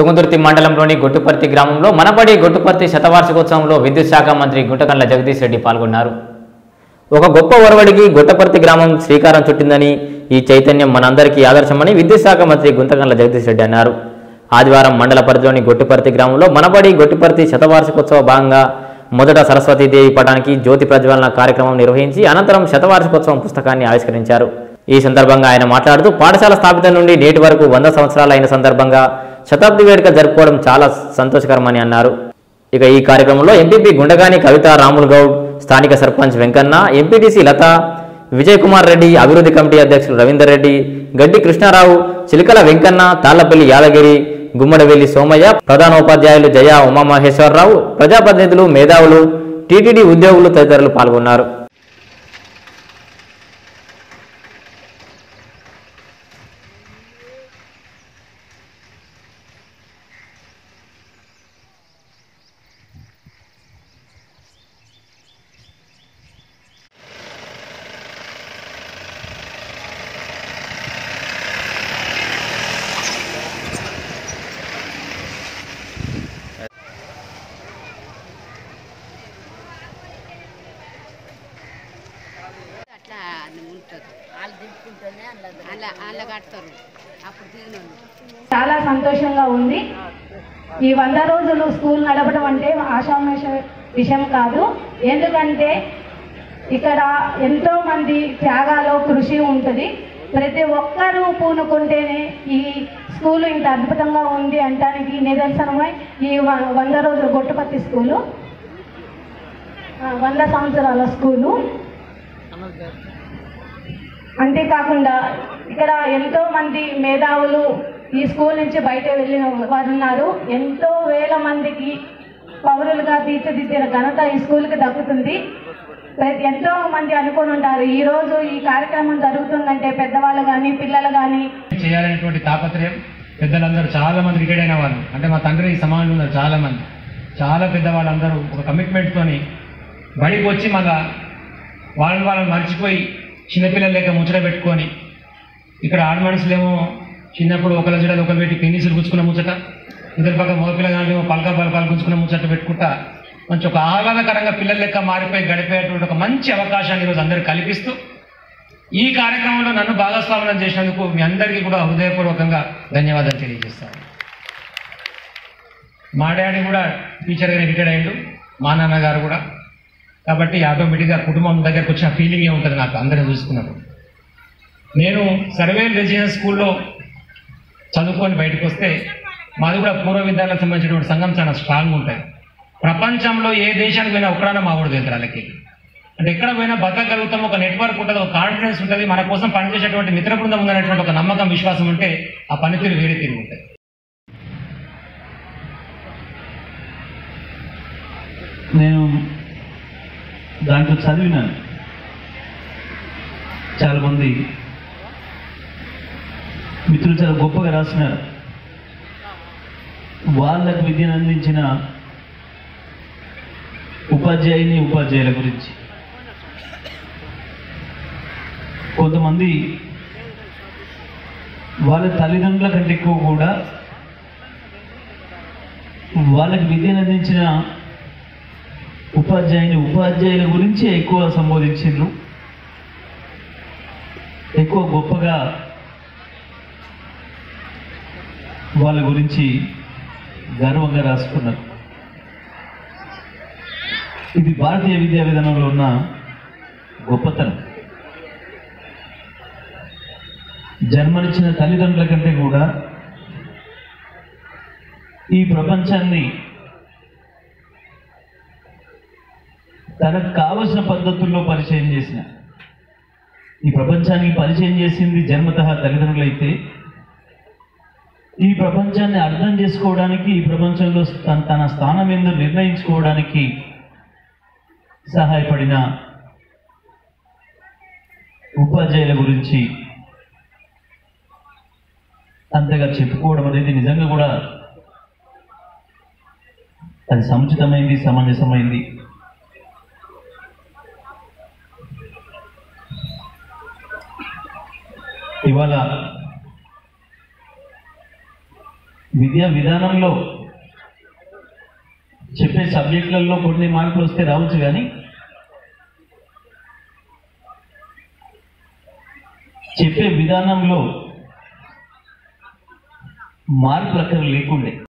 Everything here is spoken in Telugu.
తుంగదుర్తి మండలంలోని గొట్టుపర్తి గ్రామంలో మనబడి గొట్టుపర్తి శతవార్షికోత్సవంలో విద్యుత్ శాఖ మంత్రి గుంటకండ్ల జగదీష్ రెడ్డి పాల్గొన్నారు ఒక గొప్ప ఒరవడికి గుట్టపర్తి గ్రామం శ్రీకారం చుట్టిందని ఈ చైతన్యం మనందరికీ ఆదర్శమని విద్యుత్ శాఖ మంత్రి గుంతకండ్ల జగదీష్ రెడ్డి అన్నారు ఆదివారం మండల పరిధిలోని గొట్టిపర్తి గ్రామంలో మనబడి గొట్టిపర్తి శతవార్షికోత్సవ భాగంగా మొదట సరస్వతీదేవి పటానికి జ్యోతి ప్రజ్వలన కార్యక్రమం నిర్వహించి అనంతరం శతవార్షికోత్సవం పుస్తకాన్ని ఆవిష్కరించారు ఈ సందర్భంగా ఆయన మాట్లాడుతూ పాఠశాల స్థాపితం నుండి నేటి వరకు వంద సంవత్సరాలు అయిన సందర్భంగా శతాబ్ది వేడుక జరుపుకోవడం చాలా సంతోషకరమని అన్నారు ఇక ఈ కార్యక్రమంలో ఎంపీపీ గుండగాని కవిత రాముల్ గౌడ్ స్థానిక సర్పంచ్ వెంకన్న ఎంపీటీసీ లత విజయ్ కుమార్ రెడ్డి అభివృద్ధి కమిటీ అధ్యక్షులు రవీందర్ రెడ్డి గడ్డి కృష్ణారావు చిలికల వెంకన్న తాళ్లపల్లి యాదగిరి గుమ్మడవెల్లి సోమయ్య ప్రధానోపాధ్యాయులు జయ ఉమామహేశ్వరరావు ప్రజాప్రతినిధులు మేధావులు టీటీడీ ఉద్యోగులు తదితరులు పాల్గొన్నారు అట్లా ఉంటుంది వాళ్ళు దింపుకుంటేనే అలా అలా కడతారు అప్పుడు దిగినోళ్ళు చాలా సంతోషంగా ఉంది ఈ వంద రోజులు స్కూల్ నడపడం అంటే ఆషామాష విషయం కాదు ఎందుకంటే ఇక్కడ ఎంతో మంది త్యాగాలో కృషి ఉంటుంది ప్రతి ఒక్కరూ పూనుకుంటేనే ఈ స్కూలు ఇంత అద్భుతంగా ఉంది అంటానికి నిదర్శనమై ఈ వ- వంద రోజులు గొట్టుపత్తి స్కూలు ఆ, వంద సంవత్సరాల స్కూలు అంతేకాకుండా ఇక్కడ ఎంతో మంది మేధావులు ఈ స్కూల్ నుంచి బయట వెళ్ళిన వారు ఉన్నారు ఎంతో వేల మందికి పౌరులుగా తీర్చిదిద్దిన ఘనత ఈ స్కూల్కి దక్కుతుంది ప్రతి- ఎంతో మంది అనుకొని ఉంటారు ఈ రోజు ఈ కార్యక్రమం జరుగుతుందంటే పెద్దవాళ్ళు కానీ పిల్లలు కానీ చేయాలనేటువంటి తాపత్రయం పెద్దలందరూ చాలా మంది రిటైర్ అయిన వాళ్ళు అంటే మా తండ్రి ఈ సమాజంలో ఉన్నారు చాలా మంది చాలా పెద్దవాళ్ళందరూ ఒక కమిట్మెంట్తోని బడికి వచ్చి మళ్ళా వాళ్ళని వాళ్ళని మర్చిపోయి చిన్నపిల్లలు లేక ముచ్చట పెట్టుకొని ఇక్కడ ఆడ మనుషులేమో చిన్నప్పుడు ఒకళ్ళ జడలు ఒకరు పెట్టి పెన్నిసులు గుచ్చుకున్న ముచ్చట ఇద్దరు పక్క మగపిల్లగానేమో పలక పలకాలు గుంచుకున్న ముచ్చట పెట్టుకుంటా మంచి ఒక ఆహ్లాదకరంగా పిల్లల లెక్క మారిపోయి గడిపేటువంటి ఒక మంచి అవకాశాన్ని ఈరోజు అందరూ కల్పిస్తూ ఈ కార్యక్రమంలో నన్ను భాగస్వామ్యం చేసినందుకు మీ అందరికీ కూడా హృదయపూర్వకంగా ధన్యవాదాలు తెలియజేస్తాను మా డాడీ కూడా టీచర్గా రిటైర్ అయ్యిండు మా నాన్నగారు కూడా కాబట్టి ఆటోమేటిక్గా కుటుంబం దగ్గరకు వచ్చిన ఫీలింగే ఉంటుంది నాకు అందరిని చూసుకున్నప్పుడు నేను సర్వేల్ రెసిడెన్స్ స్కూల్లో చదువుకొని బయటకు వస్తే మాది కూడా పూర్వ విద్యాలయాలకు సంబంధించినటువంటి సంఘం చాలా స్ట్రాంగ్ ఉంటుంది ప్రపంచంలో ఏ దేశానికి పోయినా ఒక్కడన్నా మా ఊరు తెలుసు వాళ్ళకి అంటే ఎక్కడ పోయినా బతకగలుగుతాం ఒక నెట్వర్క్ ఉంటుంది ఒక కాన్ఫిడెన్స్ ఉంటుంది మన కోసం పనిచేసేటువంటి మిత్ర బృందం ఉందనేటువంటి ఒక నమ్మకం విశ్వాసం ఉంటే ఆ పనితీరు వేరే తీరు ఉంటుంది నేను దాంట్లో చదివినాను చాలామంది మిత్రులు చాలా గొప్పగా రాసినారు వాళ్ళకు విద్యను అందించిన ఉపాధ్యాయుని ఉపాధ్యాయుల గురించి కొంతమంది వాళ్ళ తల్లిదండ్రుల కంటే ఎక్కువ కూడా వాళ్ళకి విద్యను అందించిన ఉపాధ్యాయుని ఉపాధ్యాయుల గురించి ఎక్కువ సంబోధించిండ్రు ఎక్కువ గొప్పగా వాళ్ళ గురించి గర్వంగా రాసుకున్నారు ఇది భారతీయ విద్యా విధానంలో ఉన్న గొప్పతనం జన్మనిచ్చిన తల్లిదండ్రుల కంటే కూడా ఈ ప్రపంచాన్ని తనకు కావలసిన పద్ధతుల్లో పరిచయం చేసిన ఈ ప్రపంచానికి పరిచయం చేసింది జన్మత తల్లిదండ్రులైతే ఈ ప్రపంచాన్ని అర్థం చేసుకోవడానికి ఈ ప్రపంచంలో తన- తన స్థానం ఏందో నిర్ణయించుకోవడానికి సహాయపడిన ఉపాధ్యాయుల గురించి అంతగా చెప్పుకోవడం అనేది నిజంగా కూడా అది సముచితమైంది సమంజసమైంది ఇవాళ విద్యా విధానంలో చెప్పే సబ్జెక్టులలో కొన్ని మార్పులు వస్తే రావచ్చు కానీ చెప్పే విధానంలో మార్పులు అక్కడ లేకుండే